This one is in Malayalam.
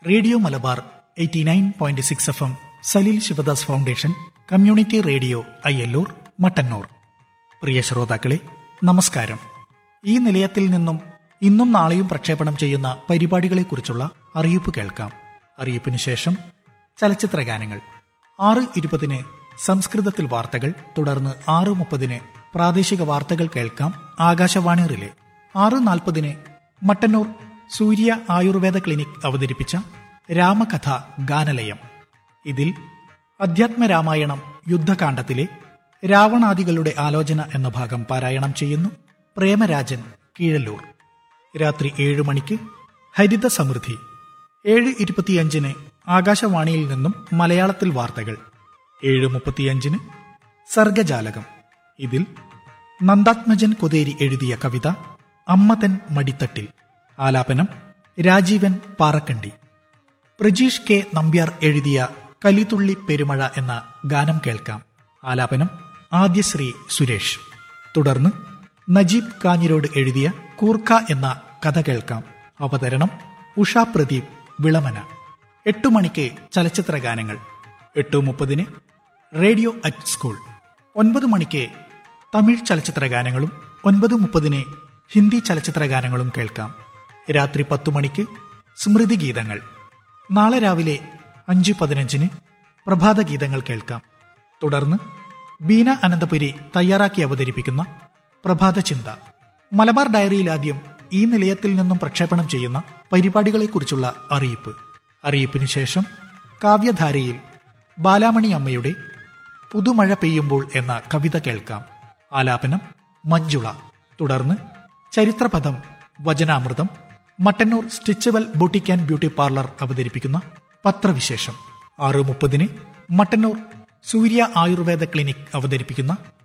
radio Malabar eighty nine point six F M Saleel Sivadas foundation community radio Ayyalloor Mattannur പ്രിയ ശ്രോതാക്കളെ നമസ്കാരം ഈ നിലയത്തിൽ നിന്നും ഇന്നും നാളെയും പ്രക്ഷേപണം ചെയ്യുന്ന പരിപാടികളെക്കുറിച്ചുള്ള അറിയിപ്പ് കേൾക്കാം അറിയിപ്പിന് ശേഷം ചലച്ചിത്ര ഗാനങ്ങൾ ആറ് ഇരുപതിന് സംസ്കൃതത്തിൽ വാർത്തകൾ തുടർന്ന് ആറ് മുപ്പതിന് പ്രാദേശിക വാർത്തകൾ കേൾക്കാം ആകാശവാണി റിലേ ആറ് നാൽപ്പതിന് മട്ടന്നൂർ സൂര്യ ആയുർവേദ ക്ലിനിക് അവതരിപ്പിച്ച രാമകഥ ഗാനലയം ഇതിൽ അധ്യാത്മരാമായണം യുദ്ധകാണ്ഡത്തിലെ രാവണാദികളുടെ ആലോചന എന്ന ഭാഗം പാരായണം ചെയ്യുന്നു പ്രേമരാജൻ കീഴല്ലൂർ രാത്രി ഏഴ് മണിക്ക് ഹരിത സമൃദ്ധി ഏഴ് ഇരുപത്തിയഞ്ചിന് ആകാശവാണിയിൽ നിന്നും മലയാളത്തിൽ വാർത്തകൾ ഏഴ് മുപ്പത്തിയഞ്ചിന് സർഗജാലകം ഇതിൽ നന്ദാത്മജൻ കൊതേരി എഴുതിയ കവിത അമ്മതൻ മടിത്തട്ടിൽ ആലാപനം രാജീവൻ പാറക്കണ്ടി പ്രജീഷ് കെ നമ്പ്യാർ എഴുതിയ കലിതുള്ളി പെരുമഴ എന്ന ഗാനം കേൾക്കാം ആലാപനം ആദ്യശ്രീ സുരേഷ് തുടർന്ന് നജീബ് കാഞ്ഞിരോട് എഴുതിയ കൂർക്ക എന്ന കഥ കേൾക്കാം അവതരണം ഉഷ പ്രദീപ് വിളമന എട്ടു മണിക്ക് ചലച്ചിത്ര ഗാനങ്ങൾ എട്ട് മുപ്പതിന് റേഡിയോ അറ്റ് സ്കൂൾ ഒൻപത് മണിക്ക് തമിഴ് ചലച്ചിത്ര ഗാനങ്ങളും ഒൻപത് മുപ്പതിന് ഹിന്ദി ചലച്ചിത്ര ഗാനങ്ങളും കേൾക്കാം രാത്രി പത്തു മണിക്ക് സ്മൃതി ഗീതങ്ങൾ നാളെ രാവിലെ അഞ്ച് പതിനഞ്ചിന് പ്രഭാത ഗീതങ്ങൾ കേൾക്കാം തുടർന്ന് ബീന അനന്തപുരി തയ്യാറാക്കി അവതരിപ്പിക്കുന്ന പ്രഭാത ചിന്ത മലബാർ ഡയറിയിൽ ആദ്യം ഈ നിലയത്തിൽ നിന്നും പ്രക്ഷേപണം ചെയ്യുന്ന പരിപാടികളെക്കുറിച്ചുള്ള അറിയിപ്പ് അറിയിപ്പിനു ശേഷം കാവ്യധാരയിൽ ബാലാമണി അമ്മയുടെ പുതുമഴ പെയ്യുമ്പോൾ എന്ന കവിത കേൾക്കാം ആലാപനം മഞ്ജുള തുടർന്ന് ചരിത്രപഥം വചനാമൃതം Mattannur stitchwell boutique and beauty parlour അവതരിപ്പിക്കുന്ന പത്രവിശേഷം ആറ് മുപ്പതിന് മട്ടന്നൂർ സൂര്യ ആയുർവേദ ക്ലിനിക് അവതരിപ്പിക്കുന്ന